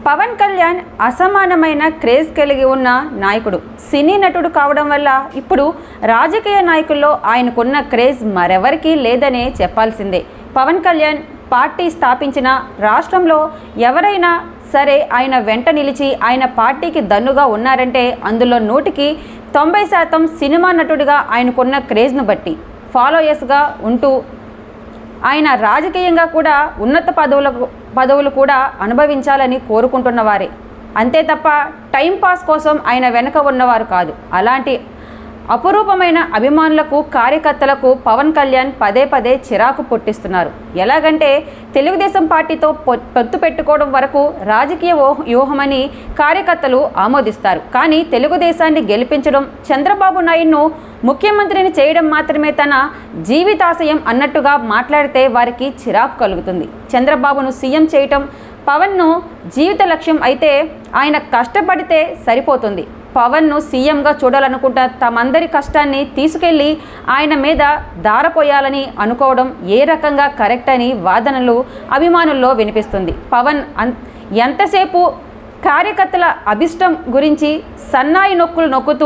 Pawan Kalyan అసమానమైన craze కలిగి ఉన్న నాయకుడు సినీ నటుడు కావడం వల్ల ఇప్పుడు రాజకీయ నాయకుల్లో ఆయనకున్న క్రేజ్ మరెవరికీ లేదనే చెప్పాల్సిందే పవన్ కళ్యాణ్ పార్టీ స్థాపించిన రాష్ట్రంలో ఎవరైనా సరే ఆయన వెంట నిలిచి ఆయన పార్టీకి దన్నుగా ఉన్నారంటే అందులో నూటికి తొంభై శాతం సినిమా నటుడిగా ఆయనకున్న క్రేజ్ను బట్టి ఫాలోయర్స్గా ఉంటూ ఆయన రాజకీయంగా కూడా ఉన్నత పదవులకు పదవులు కూడా అనుభవించాలని కోరుకుంటున్న వారే అంతే తప్ప టైంపాస్ కోసం ఆయన వెనక ఉన్నవారు కాదు అలాంటి అపురూపమైన అభిమానులకు కార్యకర్తలకు పవన్ కళ్యాణ్ పదే పదే చిరాకు పుట్టిస్తున్నారు ఎలాగంటే తెలుగుదేశం పార్టీతో పొ- పొత్తు పెట్టుకోవడం వరకు రాజకీయ వ్యూహ- వ్యూహమని కార్యకర్తలు ఆమోదిస్తారు కానీ తెలుగుదేశాన్ని గెలిపించడం చంద్రబాబు నాయుడును ముఖ్యమంత్రిని చేయడం మాత్రమే తన జీవితాశయం అన్నట్టుగా మాట్లాడితే వారికి చిరాకు కలుగుతుంది చంద్రబాబును సీఎం చేయటం పవన్ను జీవిత లక్ష్యం అయితే ఆయన కష్టపడితే సరిపోతుంది పవన్ను సీఎంగా చూడాలనుకుంటా తమందరి కష్టాన్ని తీసుకెళ్లి ఆయన మీద దారపోయాలని అనుకోవడం ఏ రకంగా కరెక్ట్ అని వాదనలు అభిమానుల్లో వినిపిస్తుంది పవన్ అన్ ఎంతసేపు కార్యకర్తల అభిష్టం గురించి సన్నాయి నొక్కులు నొక్కుతూ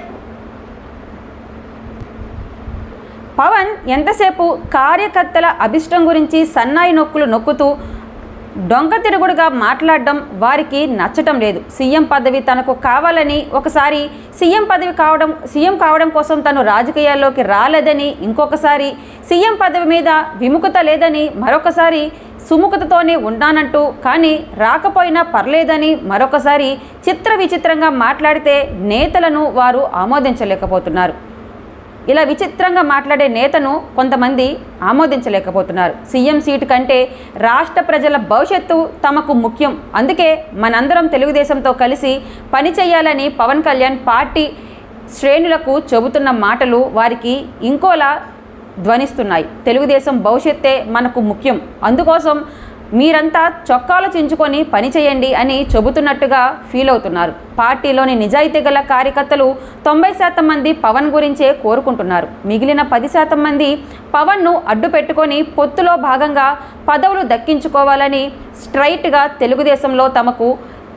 పవన్ ఎంతసేపు కార్యకర్తల అభిష్టం గురించి సన్నాయి నొక్కులు నొక్కుతూ డొంక తిరుగుడుగా మాట్లాడడం వారికి నచ్చటం లేదు సీఎం పదవి తనకు కావాలని ఒకసారి సీఎం పదవి కావడం సీఎం కావడం కోసం తను రాజకీయాల్లోకి రాలేదని ఇంకొకసారి సీఎం పదవి మీద విముఖత లేదని మరొకసారి సుముఖతతోనే ఉన్నానంటూ కానీ రాకపోయినా పర్లేదని మరొకసారి చిత్ర విచిత్రంగా మాట్లాడితే నేతలను వారు ఆమోదించలేకపోతున్నారు ఇలా విచిత్రంగా మాట్లాడే నేతను కొంతమంది ఆమోదించలేకపోతున్నారు సీఎం సీటు కంటే రాష్ట్ర ప్రజల భవిష్యత్తు తమకు ముఖ్యం అందుకే మనందరం తెలుగుదేశంతో కలిసి పనిచేయాలని పవన్ కళ్యాణ్ పార్టీ శ్రేణులకు చెబుతున్న మాటలు వారికి ఇంకోలా ధ్వనిస్తున్నాయి తెలుగుదేశం భవిష్యత్తే మనకు ముఖ్యం అందుకోసం మీరంతా చొక్కాలు చించుకొని పని చేయండి అని చెబుతున్నట్టుగా ఫీల్ అవుతున్నారు పార్టీలోని నిజాయితీ గల కార్యకర్తలు తొంభై శాతం మంది పవన్ గురించే కోరుకుంటున్నారు మిగిలిన పది శాతం మంది పవన్ను అడ్డు పెట్టుకొని పొత్తులో భాగంగా పదవులు దక్కించుకోవాలని స్ట్రైట్గా తెలుగుదేశంలో తమకు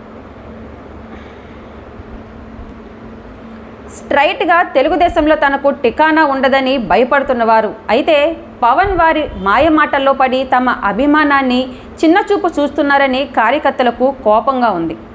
స్ట్రైట్గా తెలుగుదేశంలో తనకు టికానా ఉండదని భయపడుతున్నవారు అయితే పవన్ వారి మాయమాటల్లో పడి తమ అభిమానాన్ని చిన్నచూపు చూస్తున్నారని కార్యకర్తలకు కోపంగా ఉంది